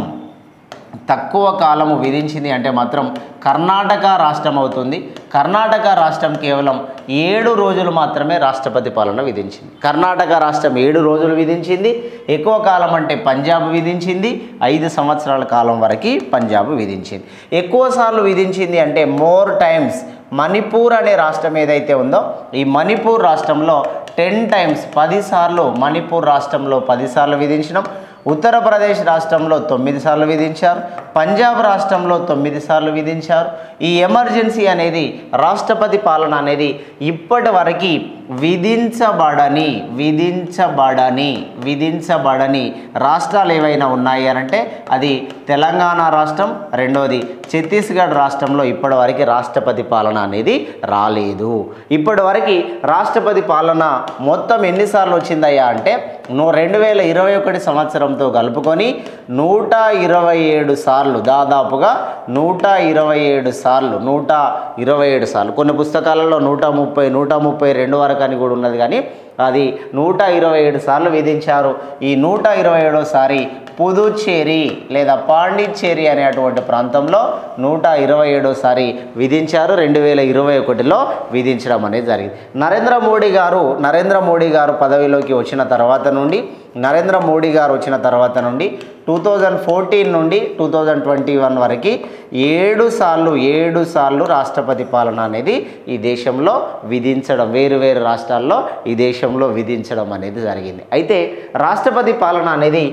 తక్కువ కాలము విధించింది అంటే మాత్రం కర్ణాటక రాష్ట్రం అవుతుంది కర్ణాటక రాష్ట్రం కేవలం ఏడు రోజులు మాత్రమే రాష్ట్రపతి పాలన విధించింది కర్ణాటక రాష్ట్రం ఏడు రోజులు విధించింది ఎక్కువ కాలం అంటే పంజాబ్ విధించింది ఐదు సంవత్సరాల కాలం వరకు పంజాబ్ విధించింది ఎక్కువ సార్లు విధించింది అంటే మోర్ టైమ్స్ మణిపూర్ అనే రాష్ట్రం ఏదైతే ఉందో ఈ మణిపూర్ రాష్ట్రంలో టెన్ టైమ్స్ పదిసార్లు మణిపూర్ రాష్ట్రంలో పదిసార్లు విధించడం ఉత్తరప్రదేశ్ రాష్ట్రంలో తొమ్మిది సార్లు విధించారు పంజాబ్ రాష్ట్రంలో తొమ్మిది సార్లు విధించారు ఈ ఎమర్జెన్సీ అనేది రాష్ట్రపతి పాలన అనేది ఇప్పటి వరకు విధించబడని విధించబడని విధించబడని రాష్ట్రాలు ఏవైనా ఉన్నాయి అని అంటే అది తెలంగాణ రాష్ట్రం రెండోది ఛత్తీస్గఢ్ రాష్ట్రంలో ఇప్పటివరకు రాష్ట్రపతి పాలన అనేది రాలేదు ఇప్పటివరకు రాష్ట్రపతి పాలన మొత్తం ఎన్నిసార్లు వచ్చిందయ్యా అంటే నూ రెండు వేల ఇరవై ఒకటి సంవత్సరంతో కలుపుకొని నూట ఇరవై ఏడు సార్లు దాదాపుగా నూట ఇరవై ఏడు సార్లు నూట ఇరవై ఏడు సార్లు కొన్ని పుస్తకాలలో నూట ముప్పై నూట ముప్పై రెండు వరకు అని కూడా ఉన్నది కానీ అది నూట ఇరవై ఏడు సార్లు విధించారు ఈ నూట ఇరవై ఏడోసారి పుదుచ్చేరి లేదా పాండిచ్చేరి అనేటువంటి ప్రాంతంలో నూట ఇరవై ఏడోసారి విధించారు రెండు వేల ఇరవై ఒకటిలో విధించడం అనేది జరిగింది నరేంద్ర మోడీ గారు నరేంద్ర మోడీ గారు పదవిలోకి వచ్చిన తర్వాత నుండి నరేంద్ర మోడీ గారు వచ్చిన తర్వాత నుండి టూ థౌజండ్ ఫోర్టీన్ నుండి టూ థౌజండ్ ట్వంటీ వన్ వరకు ఏడు సార్లు ఏడు సార్లు రాష్ట్రపతి పాలన అనేది ఈ దేశంలో విధించడం వేరు వేరు రాష్ట్రాల్లో ఈ దేశంలో విధించడం అనేది జరిగింది అయితే రాష్ట్రపతి పాలన అనేది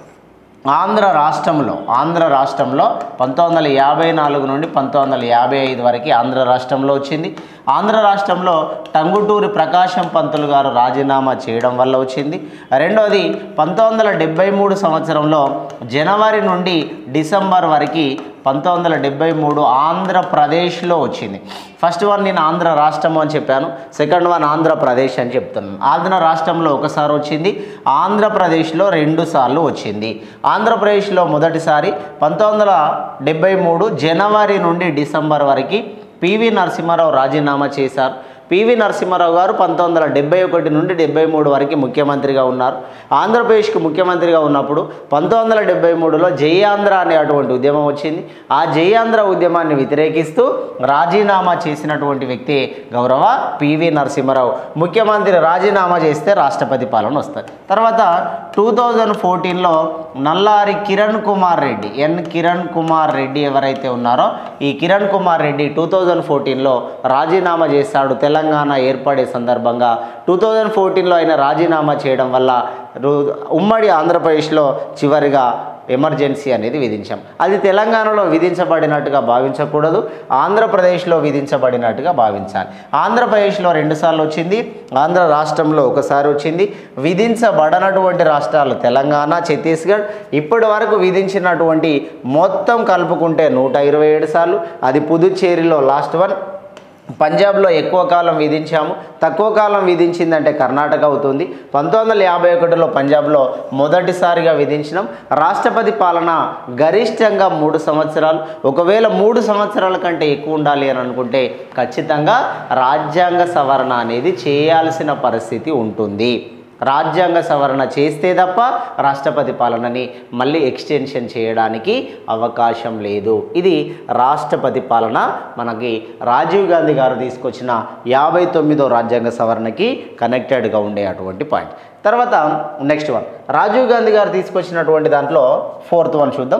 ఆంధ్ర రాష్ట్రంలో ఆంధ్ర రాష్ట్రంలో పంతొమ్మిది వందల యాభై నాలుగు నుండి పంతొమ్మిది వందల యాభై ఐదు వరకు ఆంధ్ర రాష్ట్రంలో వచ్చింది ఆంధ్ర రాష్ట్రంలో టంగుటూరి ప్రకాశం పంతులు గారు రాజీనామా చేయడం వల్ల వచ్చింది రెండోది పంతొమ్మిది వందల డెబ్బై మూడు సంవత్సరంలో జనవరి నుండి డిసెంబర్ వరకు పంతొమ్మిది వందల డెబ్బై మూడు ఆంధ్రప్రదేశ్లో వచ్చింది ఫస్ట్ వన్ నేను ఆంధ్ర రాష్ట్రం అని చెప్పాను సెకండ్ వన్ ఆంధ్రప్రదేశ్ అని చెప్తున్నాను ఆంధ్ర రాష్ట్రంలో ఒకసారి వచ్చింది ఆంధ్రప్రదేశ్లో రెండు సార్లు వచ్చింది ఆంధ్రప్రదేశ్లో మొదటిసారి పంతొమ్మిది వందల డెబ్బై మూడు జనవరి నుండి డిసెంబర్ వరకు పివి నరసింహారావు రాజీనామా చేశారు పివి నరసింహారావు గారు పంతొమ్మిది వందల డెబ్బై ఒకటి నుండి డెబ్బై మూడు వరకు ముఖ్యమంత్రిగా ఉన్నారు ఆంధ్రప్రదేశ్కి ముఖ్యమంత్రిగా ఉన్నప్పుడు పంతొమ్మిది వందల డెబ్బై మూడులో జై ఆంధ్ర అనే అటువంటి ఉద్యమం వచ్చింది ఆ జై ఆంధ్ర ఉద్యమాన్ని వ్యతిరేకిస్తూ రాజీనామా చేసినటువంటి వ్యక్తి గౌరవ పివి నరసింహారావు ముఖ్యమంత్రి రాజీనామా చేస్తే రాష్ట్రపతి పాలన వస్తుంది తర్వాత టూ థౌజండ్ ఫోర్టీన్లో నల్లారి కిరణ్ కుమార్ రెడ్డి ఎన్ కిరణ్ కుమార్ రెడ్డి ఎవరైతే ఉన్నారో ఈ కిరణ్ కుమార్ రెడ్డి టూ థౌజండ్ ఫోర్టీన్లో రాజీనామా చేశాడు తెలంగాణ ఏర్పడే సందర్భంగా టూ థౌజండ్ ఫోర్టీన్లో ఆయన రాజీనామా చేయడం వల్ల రు- ఉమ్మడి ఆంధ్రప్రదేశ్లో చివరిగా ఎమర్జెన్సీ అనేది విధించాం అది తెలంగాణలో విధించబడినట్టుగా భావించకూడదు ఆంధ్రప్రదేశ్లో విధించబడినట్టుగా భావించాలి ఆంధ్రప్రదేశ్లో రెండుసార్లు వచ్చింది ఆంధ్ర రాష్ట్రంలో ఒకసారి వచ్చింది విధించబడనటువంటి రాష్ట్రాలు తెలంగాణ ఛత్తీస్గఢ్ ఇప్పటి వరకు విధించినటువంటి మొత్తం కలుపుకుంటే నూట ఇరవై ఏడు సార్లు అది పుదుచ్చేరిలో లాస్ట్ వన్ పంజాబ్లో ఎక్కువ కాలం విధించాము తక్కువ కాలం విధించిందంటే కర్ణాటక అవుతుంది పంతొమ్మిది వందల యాభై ఒకటిలో పంజాబ్లో మొదటిసారిగా విధించినాం రాష్ట్రపతి పాలన గరిష్టంగా మూడు సంవత్సరాలు ఒకవేళ మూడు సంవత్సరాల కంటే ఎక్కువ ఉండాలి అని అనుకుంటే ఖచ్చితంగా రాజ్యాంగ సవరణ అనేది చేయాల్సిన పరిస్థితి ఉంటుంది రాజ్యాంగ సవరణ చేస్తే తప్ప రాష్ట్రపతి పాలనని మళ్ళీ ఎక్స్టెన్షన్ చేయడానికి అవకాశం లేదు ఇది రాష్ట్రపతి పాలన మనకి రాజీవ్ గాంధీ గారు తీసుకొచ్చిన యాభై తొమ్మిదో రాజ్యాంగ సవరణకి కనెక్టెడ్గా ఉండే అటువంటి పాయింట్ తర్వాత నెక్స్ట్ వన్ రాజీవ్ గాంధీ గారు తీసుకొచ్చినటువంటి దాంట్లో ఫోర్త్ వన్ చూద్దాం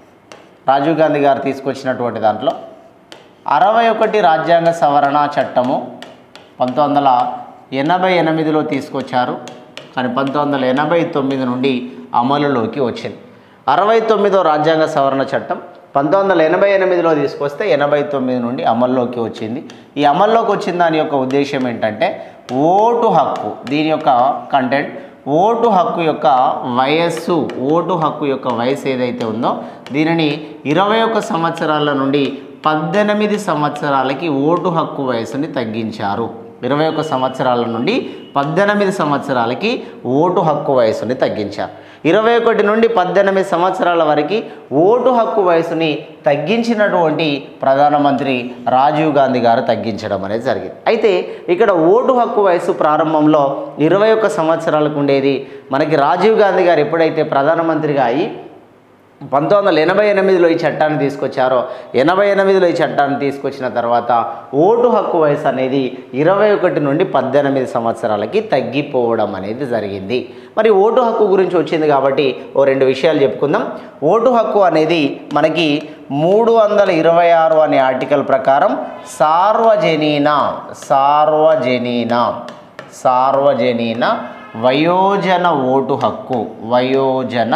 రాజీవ్ గాంధీ గారు తీసుకొచ్చినటువంటి దాంట్లో అరవై ఒకటి రాజ్యాంగ సవరణ చట్టము పంతొమ్మిది వందల ఎనభై ఎనిమిదిలో తీసుకొచ్చారు కానీ పంతొమ్మిది వందల ఎనభై తొమ్మిది నుండి అమలులోకి వచ్చింది అరవై తొమ్మిదో రాజ్యాంగ సవరణ చట్టం పంతొమ్మిది వందల ఎనభై ఎనిమిదిలో తీసుకొస్తే ఎనభై తొమ్మిది నుండి అమల్లోకి వచ్చింది ఈ అమల్లోకి వచ్చిన దాని యొక్క ఉద్దేశం ఏంటంటే ఓటు హక్కు దీని యొక్క కంటెంట్ ఓటు హక్కు యొక్క వయస్సు ఓటు హక్కు యొక్క వయసు ఏదైతే ఉందో దీనిని ఇరవై ఒక్క సంవత్సరాల నుండి పద్దెనిమిది సంవత్సరాలకి ఓటు హక్కు వయసుని తగ్గించారు ఇరవై ఒక్క సంవత్సరాల నుండి పద్దెనిమిది సంవత్సరాలకి ఓటు హక్కు వయసుని తగ్గించారు ఇరవై ఒకటి నుండి పద్దెనిమిది సంవత్సరాల వరకు ఓటు హక్కు వయసుని తగ్గించినటువంటి ప్రధానమంత్రి రాజీవ్ గాంధీ గారు తగ్గించడం అనేది జరిగింది అయితే ఇక్కడ ఓటు హక్కు వయసు ప్రారంభంలో ఇరవై ఒక్క సంవత్సరాలకు ఉండేది మనకి రాజీవ్ గాంధీ గారు ఎప్పుడైతే ప్రధానమంత్రిగా అయ్యి పంతొమ్మిది వందల ఎనభై ఎనిమిదిలో ఈ చట్టాన్ని తీసుకొచ్చారో ఎనభై ఎనిమిదిలో ఈ చట్టాన్ని తీసుకొచ్చిన తర్వాత ఓటు హక్కు వయసు అనేది ఇరవై ఒకటి నుండి పద్దెనిమిది సంవత్సరాలకి తగ్గిపోవడం అనేది జరిగింది మరి ఓటు హక్కు గురించి వచ్చింది కాబట్టి ఓ రెండు విషయాలు చెప్పుకుందాం ఓటు హక్కు అనేది మనకి మూడు వందల ఇరవై ఆరు అనే ఆర్టికల్ ప్రకారం సార్వజనీన సార్వజనీన సార్వజనీన వయోజన ఓటు హక్కు వయోజన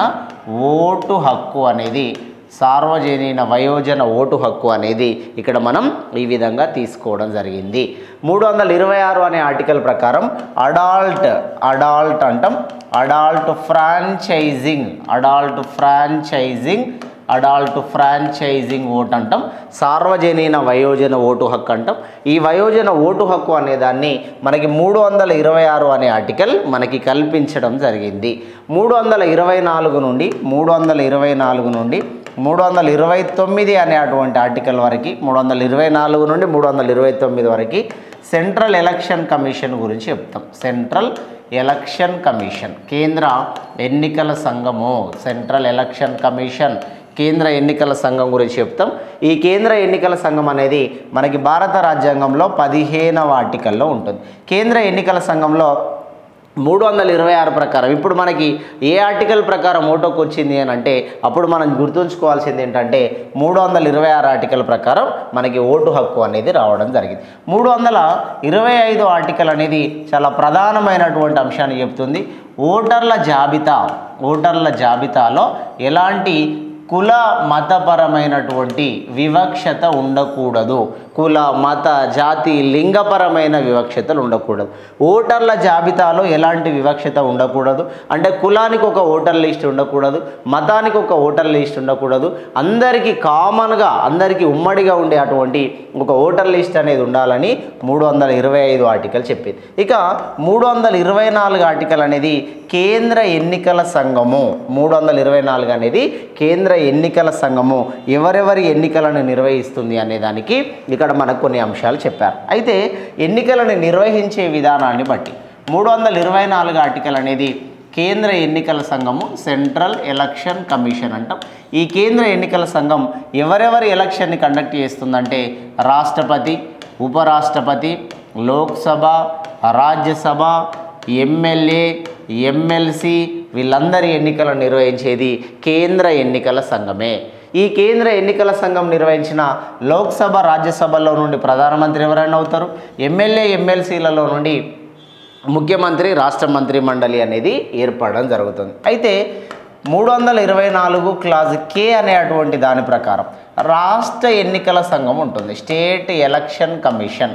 ఓటు హక్కు అనేది సార్వజనీన వయోజన ఓటు హక్కు అనేది ఇక్కడ మనం ఈ విధంగా తీసుకోవడం జరిగింది మూడు వందల ఇరవై ఆరు అనే ఆర్టికల్ ప్రకారం అడాల్ట్ అడాల్ట్ అంటాం adult franchising adult franchising adult franchising vote అంటాం సార్వజనీన వయోజన ఓటు హక్కు అంటాం ఈ వయోజన ఓటు హక్కు అనే దాన్ని మనకి మూడు వందల ఇరవై ఆరు అనే ఆర్టికల్ మనకి కల్పించడం జరిగింది మూడు వందల ఇరవై నాలుగు నుండి మూడు వందల ఇరవై నాలుగు నుండి మూడు వందల ఇరవై తొమ్మిది అనే అటువంటి ఆర్టికల్ వరకు మూడు వందల ఇరవై నాలుగు నుండి మూడు వందల ఇరవై తొమ్మిది వరకు సెంట్రల్ ఎలక్షన్ కమిషన్ గురించి చెప్తాం సెంట్రల్ ఎలక్షన్ కమిషన్ కేంద్ర ఎన్నికల సంఘము సెంట్రల్ ఎలక్షన్ కమిషన్ కేంద్ర ఎన్నికల సంఘం గురించి చెప్తాం ఈ కేంద్ర ఎన్నికల సంఘం అనేది మనకి భారత రాజ్యాంగంలో పదిహేనవ ఆర్టికల్లో ఉంటుంది కేంద్ర ఎన్నికల సంఘంలో మూడు వందల ఇరవై ఆరు ప్రకారం ఇప్పుడు మనకి ఏ ఆర్టికల్ ప్రకారం ఓటోకి వచ్చింది అని అంటే అప్పుడు మనం గుర్తుంచుకోవాల్సింది ఏంటంటే మూడు వందల ఇరవై ఆరు ఆర్టికల్ ప్రకారం మనకి ఓటు హక్కు అనేది రావడం జరిగింది మూడు వందల ఇరవై ఐదు ఆర్టికల్ అనేది చాలా ప్రధానమైనటువంటి అంశాన్ని చెప్తుంది ఓటర్ల జాబితా ఓటర్ల జాబితాలో ఎలాంటి కుల మతపరమైనటువంటి వివక్షత ఉండకూడదు కుల మత జాతి లింగపరమైన వివక్షతలు ఉండకూడదు ఓటర్ల జాబితాలో ఎలాంటి వివక్షత ఉండకూడదు అంటే కులానికి ఒక ఓటర్ లిస్ట్ ఉండకూడదు మతానికి ఒక ఓటర్ లిస్ట్ ఉండకూడదు అందరికీ కామన్గా అందరికీ ఉమ్మడిగా ఉండే అటువంటి ఒక ఓటర్ లిస్ట్ అనేది ఉండాలని మూడు వందల ఇరవై ఐదు ఆర్టికల్ చెప్పింది ఇక మూడు వందల ఇరవై నాలుగు ఆర్టికల్ అనేది కేంద్ర ఎన్నికల సంఘము మూడు వందల ఇరవై నాలుగు అనేది కేంద్ర ఎన్నికల సంఘము ఎవరెవరి ఎన్నికలను నిర్వహిస్తుంది అనే దానికి ఇక్కడ మనకు కొన్ని అంశాలు చెప్పారు అయితే ఎన్నికలను నిర్వహించే విధానాన్ని బట్టి మూడు వందల ఇరవై నాలుగు ఆర్టికల్ అనేది కేంద్ర ఎన్నికల సంఘము సెంట్రల్ ఎలక్షన్ కమిషన్ అంటాం ఈ కేంద్ర ఎన్నికల సంఘం ఎవరెవరి ఎలక్షన్ని కండక్ట్ చేస్తుందంటే రాష్ట్రపతి ఉపరాష్ట్రపతి లోక్సభ రాజ్యసభ ఎమ్మెల్యే ఎమ్మెల్సీ వీళ్ళందరి ఎన్నికలను నిర్వహించేది కేంద్ర ఎన్నికల సంఘమే ఈ కేంద్ర ఎన్నికల సంఘం నిర్వహించిన లోక్సభ రాజ్యసభలో నుండి ప్రధానమంత్రి ఎవరైనా అవుతారు ఎమ్మెల్యే ఎమ్మెల్సీలలో నుండి ముఖ్యమంత్రి రాష్ట్ర మంత్రి మండలి అనేది ఏర్పడడం జరుగుతుంది అయితే మూడు వందల ఇరవై నాలుగు క్లాజ్ కే అనే అటువంటి దాని ప్రకారం రాష్ట్ర ఎన్నికల సంఘం ఉంటుంది స్టేట్ ఎలక్షన్ కమిషన్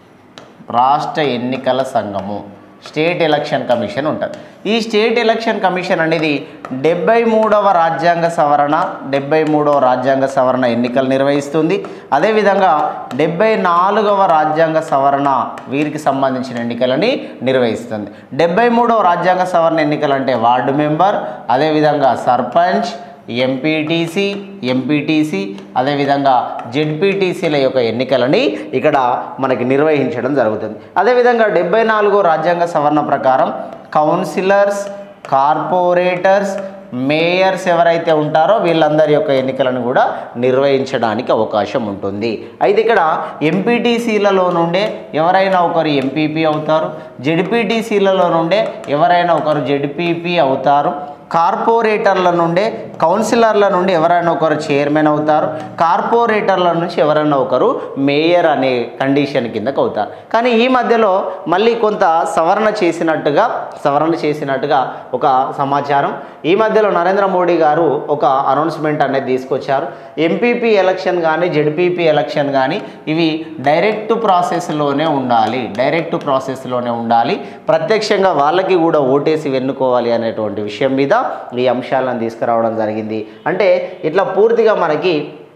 రాష్ట్ర ఎన్నికల సంఘము స్టేట్ ఎలక్షన్ కమిషన్ ఉంటుంది ఈ స్టేట్ ఎలక్షన్ కమిషన్ అనేది డెబ్బై మూడవ రాజ్యాంగ సవరణ డెబ్బై మూడవ రాజ్యాంగ సవరణ ఎన్నికలు నిర్వహిస్తుంది అదేవిధంగా డెబ్బై నాలుగవ రాజ్యాంగ సవరణ వీరికి సంబంధించిన ఎన్నికలని నిర్వహిస్తుంది డెబ్బై మూడవ రాజ్యాంగ సవరణ ఎన్నికలు అంటే వార్డు మెంబర్ అదేవిధంగా సర్పంచ్ ఎంపీటీసీ ఎంపీటీసీ అదేవిధంగా జెడ్పీటీసీల యొక్క ఎన్నికలని ఇక్కడ మనకి నిర్వహించడం జరుగుతుంది అదేవిధంగా డెబ్బై నాలుగో రాజ్యాంగ సవరణ ప్రకారం కౌన్సిలర్స్ కార్పొరేటర్స్ మేయర్స్ ఎవరైతే ఉంటారో వీళ్ళందరి యొక్క ఎన్నికలను కూడా నిర్వహించడానికి అవకాశం ఉంటుంది అయితే ఇక్కడ ఎంపీటీసీలలో నుండే ఎవరైనా ఒకరు ఎంపీపీ అవుతారు జెడ్పీటీసీలలో నుండే ఎవరైనా ఒకరు జెడ్పీపీ అవుతారు కార్పొరేటర్ల నుండే కౌన్సిలర్ల నుండి ఎవరైనా ఒకరు చైర్మన్ అవుతారు కార్పొరేటర్ల నుంచి ఎవరైనా ఒకరు మేయర్ అనే కండిషన్ కిందకు అవుతారు కానీ ఈ మధ్యలో మళ్ళీ కొంత సవరణ చేసినట్టుగా సవరణ చేసినట్టుగా ఒక సమాచారం ఈ మధ్యలో నరేంద్ర మోడీ గారు ఒక అనౌన్స్మెంట్ అనేది తీసుకొచ్చారు ఎంపీపీ ఎలక్షన్ కానీ జెడ్పీపీ ఎలక్షన్ కానీ ఇవి డైరెక్ట్ ప్రాసెస్లోనే ఉండాలి డైరెక్ట్ ప్రాసెస్లోనే ఉండాలి ప్రత్యక్షంగా వాళ్ళకి కూడా ఓటేసి వెన్నుకోవాలి అనేటువంటి విషయం మీద ఈ అంశాలను తీసుకురావడం జరిగింది అంటే ఇట్లా పూర్తిగా మనకి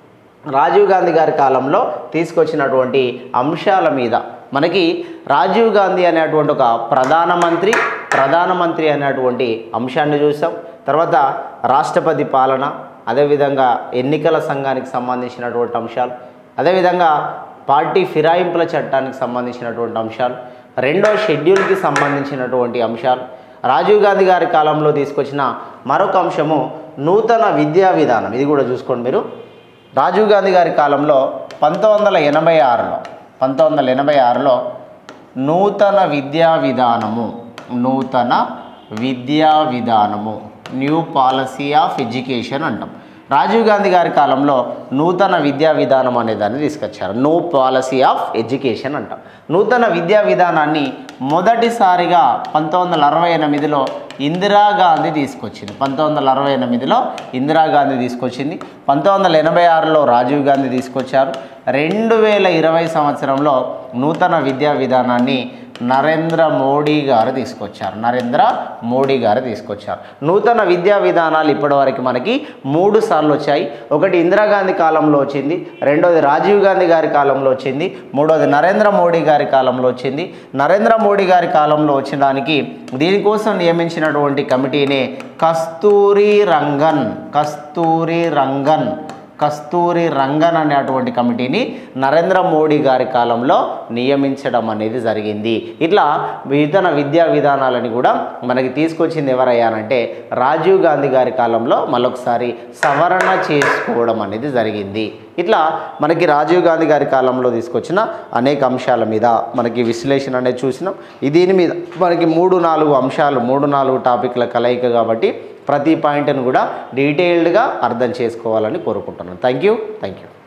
రాజీవ్ గాంధీ గారి కాలంలో తీసుకొచ్చినటువంటి అంశాల మీద మనకి రాజీవ్ గాంధీ అనేటువంటి ఒక ప్రధానమంత్రి ప్రధానమంత్రి అనేటువంటి అంశాన్ని చూసాం తర్వాత రాష్ట్రపతి పాలన అదేవిధంగా ఎన్నికల సంఘానికి సంబంధించినటువంటి అంశాలు అదేవిధంగా పార్టీ ఫిరాయింపుల చట్టానికి సంబంధించినటువంటి అంశాలు రెండో షెడ్యూల్కి సంబంధించినటువంటి అంశాలు రాజీవ్ గాంధీ గారి కాలంలో తీసుకొచ్చిన మరొక అంశము నూతన విద్యా విధానం ఇది కూడా చూసుకోండి మీరు రాజీవ్ గాంధీ గారి కాలంలో పంతొమ్మిది వందల ఎనభై ఆరులో పంతొమ్మిది వందల ఎనభై ఆరులో నూతన విద్యా విధానము నూతన విద్యా విధానము న్యూ పాలసీ ఆఫ్ ఎడ్యుకేషన్ అంటాం రాజీవ్ గాంధీ గారి కాలంలో నూతన విద్యా విధానం అనే దాన్ని తీసుకొచ్చారు న్యూ పాలసీ ఆఫ్ ఎడ్యుకేషన్ అంటాం నూతన విద్యా విధానాన్ని మొదటిసారిగా పంతొమ్మిది వందల అరవై ఎనిమిదిలో ఇందిరాగాంధీ తీసుకొచ్చింది పంతొమ్మిది వందల అరవై ఎనిమిదిలో ఇందిరాగాంధీ తీసుకొచ్చింది పంతొమ్మిది వందల ఎనభై ఆరులో రాజీవ్ గాంధీ తీసుకొచ్చారు రెండు వేల ఇరవై సంవత్సరంలో నూతన విద్యా విధానాన్ని నరేంద్ర మోడీ గారు తీసుకొచ్చారు నరేంద్ర మోడీ గారు తీసుకొచ్చారు నూతన విద్యా విధానాలు ఇప్పటివరకు మనకి మూడు సార్లు వచ్చాయి ఒకటి ఇందిరాగాంధీ కాలంలో వచ్చింది రెండోది రాజీవ్ గాంధీ గారి కాలంలో వచ్చింది మూడోది నరేంద్ర మోడీ గారి కాలంలో వచ్చింది నరేంద్ర మోడీ గారి కాలంలో వచ్చిన దానికి దీనికోసం నియమించినటువంటి కమిటీనే కస్తూరి రంగన్ కస్తూరి రంగన్ కస్తూరి రంగన్ అనేటువంటి కమిటీని నరేంద్ర మోడీ గారి కాలంలో నియమించడం అనేది జరిగింది ఇట్లా విధన విద్యా విధానాలని కూడా మనకి తీసుకొచ్చింది ఎవరయ్యానంటే రాజీవ్ గాంధీ గారి కాలంలో మరొకసారి సవరణ చేసుకోవడం అనేది జరిగింది ఇట్లా మనకి రాజీవ్ గాంధీ గారి కాలంలో తీసుకొచ్చిన అనేక అంశాల మీద మనకి విశ్లేషణ అనేది చూసినాం ఈ దీని మీద మనకి మూడు నాలుగు అంశాలు మూడు నాలుగు టాపిక్ల కలయిక కాబట్టి ప్రతి పాయింట్ను కూడా డీటెయిల్డ్గా అర్థం చేసుకోవాలని కోరుకుంటున్నాను థ్యాంక్ యూ థ్యాంక్ యూ